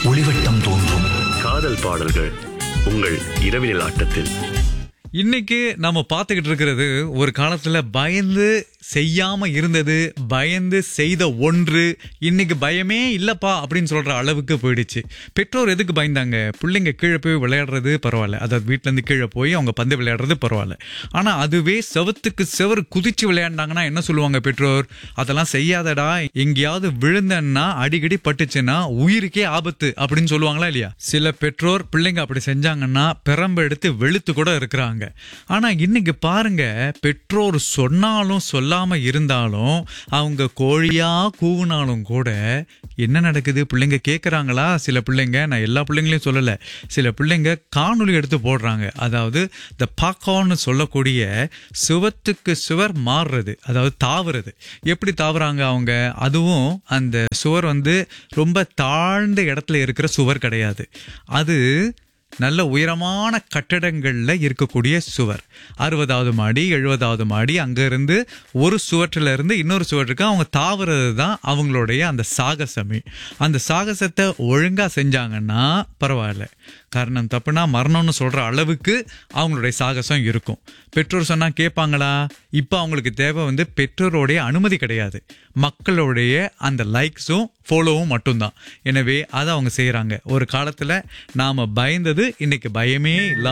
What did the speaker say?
ஒளிவட்டம் தோன்றும் காதல் பாடல்கள் உங்கள் இரவினில் ஆட்டத்தில் இன்னைக்கு நம்ம பார்த்துக்கிட்டு இருக்கிறது ஒரு காலத்துல பயந்து செய்யாம இருந்தது பயந்து செய்த ஒன்று இன்னைக்கு பயமே இல்லப்பா அப்படின்னு சொல்ற அளவுக்கு போயிடுச்சு பெற்றோர் எதுக்கு பயந்தாங்க பிள்ளைங்க கீழே போய் விளையாடுறது பரவாயில்ல அதாவது வீட்ல இருந்து கீழே போய் அவங்க பந்து விளையாடுறது பரவாயில்ல ஆனா அதுவே செவத்துக்கு செவர் குதிச்சு விளையாண்டாங்கன்னா என்ன சொல்லுவாங்க பெற்றோர் அதெல்லாம் செய்யாதடா எங்கேயாவது விழுந்தன்னா அடிக்கடி பட்டுச்சுன்னா உயிருக்கே ஆபத்து அப்படின்னு சொல்லுவாங்களா இல்லையா சில பெற்றோர் பிள்ளைங்க அப்படி செஞ்சாங்கன்னா பெரம்பு எடுத்து வெளுத்து கூட இருக்கிறாங்க ஆனா இன்னைக்கு பாருங்க பெற்றோர் சொன்னாலும் சொல்லாம இருந்தாலும் அவங்க கோழியா கூவுனாலும் கூட என்ன நடக்குது பிள்ளைங்க கேக்குறாங்களா சில பிள்ளைங்க நான் எல்லா பிள்ளைங்களையும் சொல்லல சில பிள்ளைங்க காணொளி எடுத்து போடுறாங்க அதாவது இந்த பாக்கான்னு சொல்லக்கூடிய சுவத்துக்கு சுவர் மாறுறது அதாவது தாவுறது எப்படி தாவுறாங்க அவங்க அதுவும் அந்த சுவர் வந்து ரொம்ப தாழ்ந்த இடத்துல இருக்கிற சுவர் கிடையாது அது நல்ல உயரமான கட்டடங்கள்ல இருக்கக்கூடிய சுவர் அறுபதாவது மாடி எழுபதாவது மாடி அங்க இருந்து ஒரு சுவற்றில இருந்து இன்னொரு சுவற்றுக்கு அவங்க தாவுறது தான் அவங்களுடைய அந்த சாகசமே அந்த சாகசத்தை ஒழுங்கா செஞ்சாங்கன்னா பரவாயில்ல காரணம் தப்புனா மரணம்னு சொல்ற அளவுக்கு அவங்களுடைய சாகசம் இருக்கும் பெற்றோர் சொன்னா கேட்பாங்களா இப்போ அவங்களுக்கு தேவை வந்து பெற்றோருடைய அனுமதி கிடையாது மக்களுடைய அந்த லைக்ஸும் ஃபாலோவும் மட்டும்தான் எனவே அதை அவங்க செய்யறாங்க ஒரு காலத்துல நாம பயந்தது இன்னைக்கு பயமே இல்லாம